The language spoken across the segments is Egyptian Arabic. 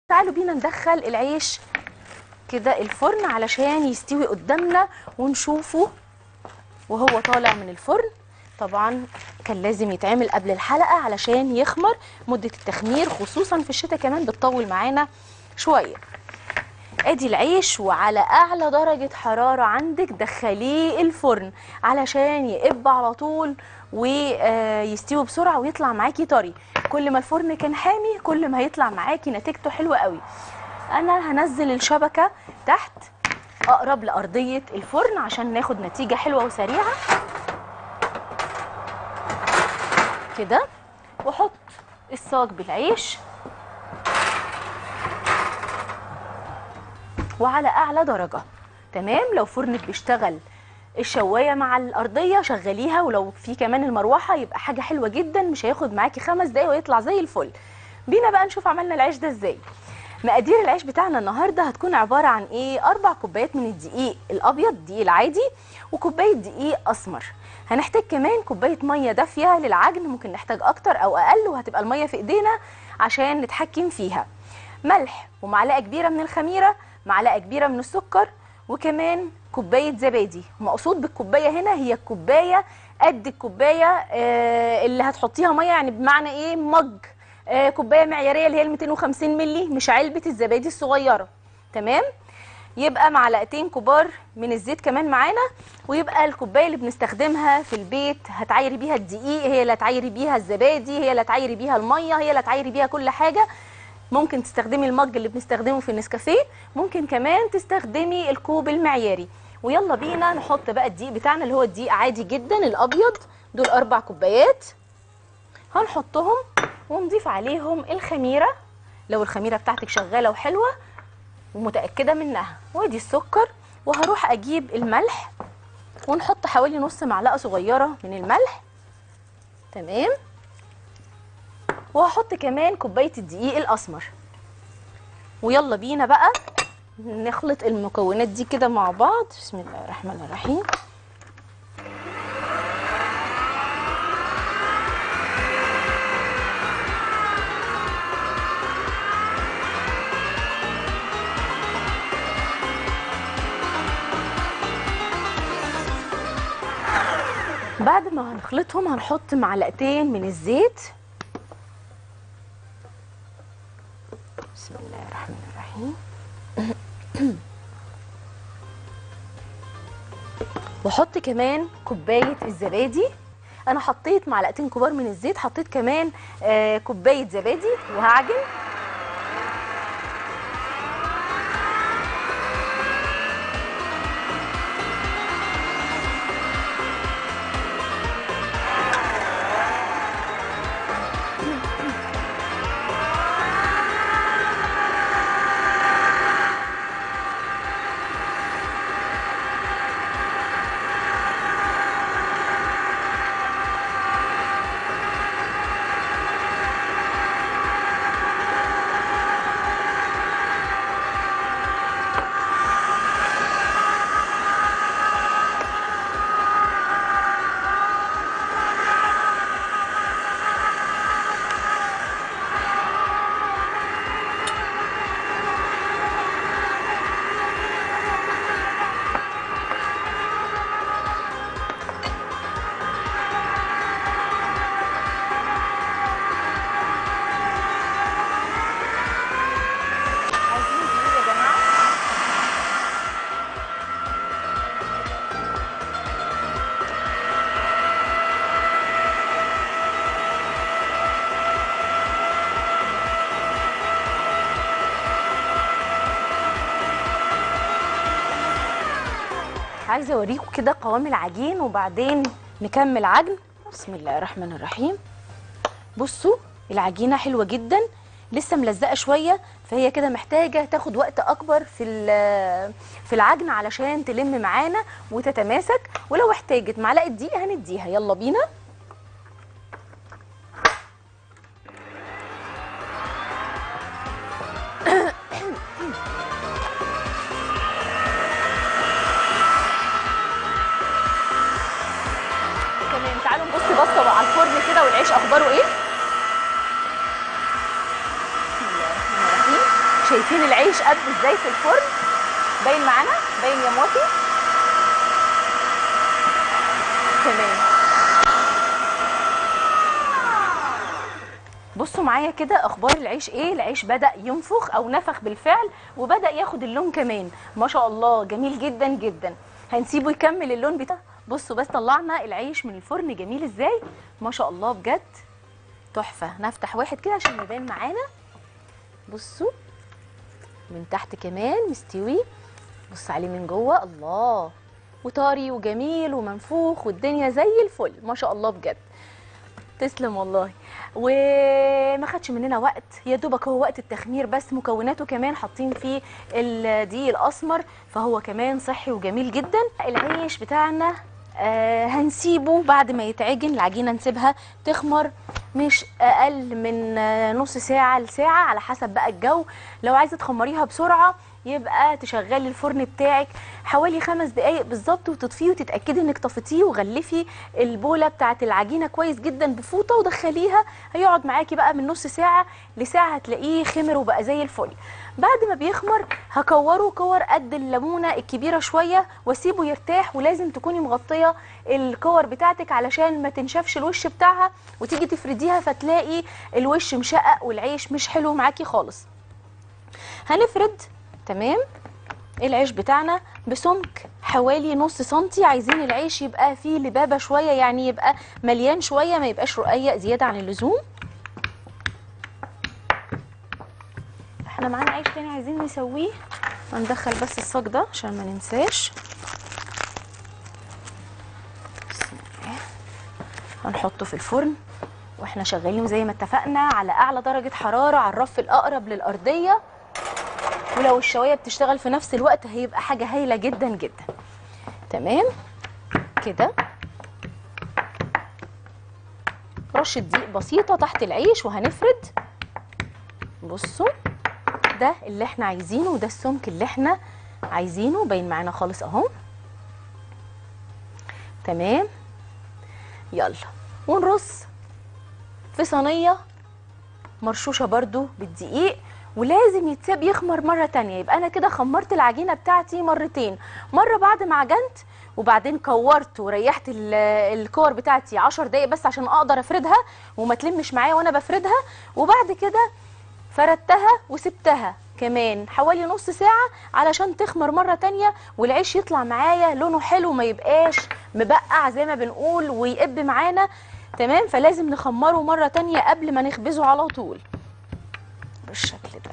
تعالوا بينا ندخل العيش كده الفرن علشان يستوي قدامنا ونشوفه وهو طالع من الفرن طبعا كان لازم يتعمل قبل الحلقة علشان يخمر مدة التخمير خصوصا في الشتاء كمان بتطول معانا شوية ادي العيش وعلى اعلى درجة حرارة عندك دخليه الفرن علشان يقب على طول ويستوي بسرعة ويطلع معاكي طري كل ما الفرن كان حامي كل ما هيطلع معاكي نتيجته حلوة قوي انا هنزل الشبكة تحت اقرب لارضية الفرن عشان ناخد نتيجة حلوة وسريعة كده واحط الصاج بالعيش وعلى اعلى درجه تمام لو فرنك بيشتغل الشوايه مع الارضيه شغليها ولو في كمان المروحه يبقى حاجه حلوه جدا مش هياخد معاكي خمس دقايق ويطلع زي الفل بينا بقى نشوف عملنا العيش ده ازاي مقادير العيش بتاعنا النهارده هتكون عباره عن ايه اربع كوبايات من الدقيق الابيض الدقيق العادي وكوبايه دقيق اسمر هنحتاج كمان كوبايه ميه دافيه للعجن ممكن نحتاج اكتر او اقل وهتبقى الميه في ايدينا عشان نتحكم فيها ملح ومعلقه كبيره من الخميره معلقه كبيره من السكر وكمان كوبايه زبادي مقصود بالكوبايه هنا هي الكوبايه قد الكوبايه آه، اللي هتحطيها ميه يعني بمعنى ايه مج آه، كوبايه معياريه اللي هي ال 250 مللي مش علبه الزبادي الصغيره تمام يبقى معلقتين كبار من الزيت كمان معانا ويبقى الكوبايه اللي بنستخدمها في البيت هتعايري بيها الدقيق هي اللي هتعايري بيها الزبادي هي اللي هتعايري بيها الميه هي اللي هتعايري بيها كل حاجه ممكن تستخدمي المج اللي بنستخدمه في النسكافيه ممكن كمان تستخدمي الكوب المعياري ويلا بينا نحط بقى الدقيق بتاعنا اللي هو الدقيق عادي جدا الابيض دول اربع كوبايات هنحطهم ونضيف عليهم الخميره لو الخميره بتاعتك شغاله وحلوه ومتاكده منها وادي السكر وهروح اجيب الملح ونحط حوالي نص معلقه صغيره من الملح تمام وهحط كمان كوبايه الدقيق الاسمر ويلا بينا بقى نخلط المكونات دي كده مع بعض بسم الله الرحمن الرحيم بعد ما هنخلطهم هنحط معلقتين من الزيت بسم الله الرحمن الرحيم واحط كمان كوبايه الزبادي انا حطيت معلقتين كبار من الزيت حطيت كمان آه كوبايه زبادي وهعجن عايزين دقيق يا جماعه عايزه اوريكم كده قوام العجين وبعدين نكمل عجن بسم الله الرحمن الرحيم بصوا العجينه حلوه جدا لسه ملزقه شويه فهي كده محتاجه تاخد وقت اكبر في ال- في العجن علشان تلم معانا وتتماسك ولو احتاجت معلقه دقيق هنديها يلا بينا تمام تعالوا نبص بصه على الفرن كده والعيش اخباره ايه بسم الله الرحمن الرحيم شايفين العيش قد ازاي في الفرن باين معانا باين يا موتي تمام بصوا معايا كده اخبار العيش ايه العيش بدا ينفخ او نفخ بالفعل وبدا ياخد اللون كمان ما شاء الله جميل جدا جدا هنسيبه يكمل اللون بتاعه بصوا بس طلعنا العيش من الفرن جميل ازاي ما شاء الله بجد تحفه نفتح واحد كده عشان يبان معانا بصوا من تحت كمان مستوي بص عليه من جوه الله وطري وجميل ومنفوخ والدنيا زي الفل ما شاء الله بجد تسلم والله وما خدش مننا وقت يا دوبك هو وقت التخمير بس مكوناته كمان حاطين فيه الدقيق الاسمر فهو كمان صحي وجميل جدا العيش بتاعنا آه هنسيبه بعد ما يتعجن العجينه نسيبها تخمر مش اقل من آه، نص ساعه لساعه على حسب بقى الجو لو عايزه تخمريها بسرعه يبقى تشغلي الفرن بتاعك حوالي خمس دقايق بالظبط وتطفيه وتتاكدي انك طفتيه وغلفي البوله بتاعه العجينه كويس جدا بفوطه ودخليها هيقعد معاكي بقى من نص ساعه لساعه هتلاقيه خمر وبقى زي الفل بعد ما بيخمر هكوره كور قد الليمونه الكبيره شويه واسيبه يرتاح ولازم تكوني مغطيه الكور بتاعتك علشان ما تنشفش الوش بتاعها وتيجي تفرديها فتلاقي الوش مشقق والعيش مش حلو معاكي خالص هنفرد تمام العيش بتاعنا بسمك حوالي نص سنتي عايزين العيش يبقى فيه لبابه شويه يعني يبقى مليان شويه ما يبقاش رقيق زياده عن اللزوم احنا معانا عيش تاني عايزين نسويه هندخل بس الصاج ده عشان ما ننساش بسم الله. هنحطه في الفرن واحنا شغالين زي ما اتفقنا على اعلى درجه حراره على الرف الاقرب للارضيه ولو الشوايه بتشتغل في نفس الوقت هيبقى حاجه هايله جدا جدا تمام كده رشه دقيق بسيطه تحت العيش وهنفرد بصوا ده اللي احنا عايزينه وده السمك اللي احنا عايزينه باين معانا خالص اهو تمام يلا ونرص في صينيه مرشوشه برضو بالدقيق ولازم يتساب يخمر مره تانية يبقى انا كده خمرت العجينه بتاعتي مرتين مره بعد ما عجنت وبعدين كورت وريحت ال- الكور بتاعتي 10 دقايق بس عشان اقدر افردها وما تلمش معايا وانا بفردها وبعد كده فردتها وسبتها كمان حوالي نص ساعة علشان تخمر مرة تانية والعيش يطلع معايا لونه حلو ما يبقاش مبقع زي ما بنقول ويقب معانا تمام فلازم نخمره مرة تانية قبل ما نخبزه على طول بالشكل ده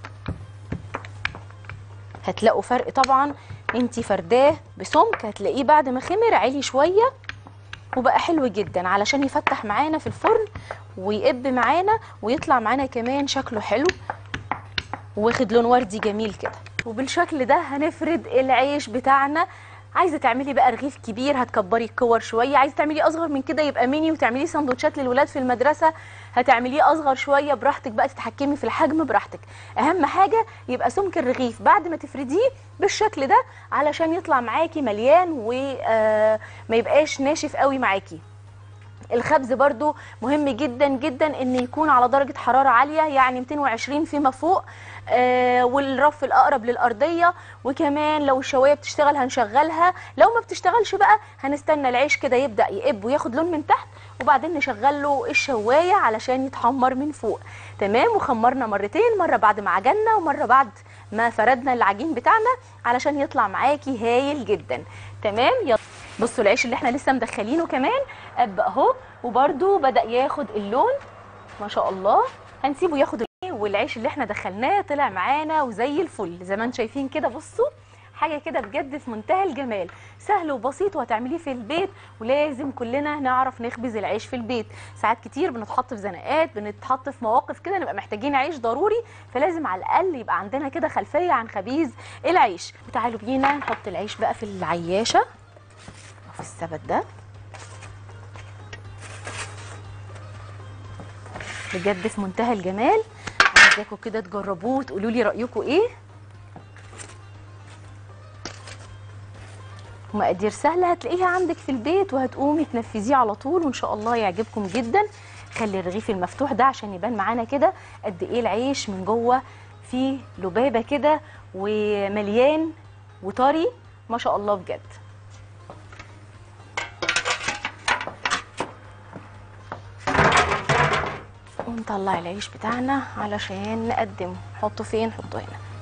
هتلاقوا فرق طبعا انتي فرداه بسمك هتلاقيه بعد ما خمر عالي شويه وبقى حلو جدا علشان يفتح معانا في الفرن ويقب معانا ويطلع معانا كمان شكله حلو واخد لون وردي جميل كده وبالشكل ده هنفرد العيش بتاعنا عايزه تعملي بقى رغيف كبير هتكبري الكور شويه عايزه تعملي اصغر من كده يبقى ميني وتعمليه سندوتشات للولاد في المدرسه هتعمليه اصغر شويه براحتك بقى تتحكمي في الحجم براحتك اهم حاجه يبقى سمك الرغيف بعد ما تفرديه بالشكل ده علشان يطلع معاكي مليان وما يبقاش ناشف قوي معاكي الخبز برضو مهم جدا جدا ان يكون على درجة حرارة عالية يعني 220 فيما فوق آه والرف الاقرب للارضية وكمان لو الشواية بتشتغل هنشغلها لو ما بتشتغلش بقى هنستنى العيش كده يبدأ يقب وياخد لون من تحت وبعدين نشغل له الشواية علشان يتحمر من فوق تمام وخمرنا مرتين مرة بعد ما عجنا ومرة بعد ما فردنا العجين بتاعنا علشان يطلع معاكي هايل جدا تمام يلا بصوا العيش اللي احنا لسه مدخلينه كمان اب اهو وبرده بدا ياخد اللون ما شاء الله هنسيبه ياخد اللون والعيش اللي احنا دخلناه طلع معانا وزي الفل زي ما انتم شايفين كده بصوا حاجه كده بجد في منتهى الجمال سهل وبسيط وهتعمليه في البيت ولازم كلنا نعرف نخبز العيش في البيت ساعات كتير بنتحط في زنقات بنتحط في مواقف كده نبقى محتاجين عيش ضروري فلازم على الاقل يبقى عندنا كده خلفيه عن خبيز العيش تعالوا بينا نحط العيش بقى في العياشه في السبت ده بجد في منتهى الجمال عايزاكم كده تجربوه وتقولوا لي رايكم ايه ومقادير سهله هتلاقيها عندك في البيت وهتقومي تنفذيه على طول وان شاء الله يعجبكم جدا خلي الرغيف المفتوح ده عشان يبان معانا كده قد ايه العيش من جوه فيه لبابه كده ومليان وطري ما شاء الله بجد ونطلع العيش بتاعنا علشان نقدمه نحطه فين نحطه هنا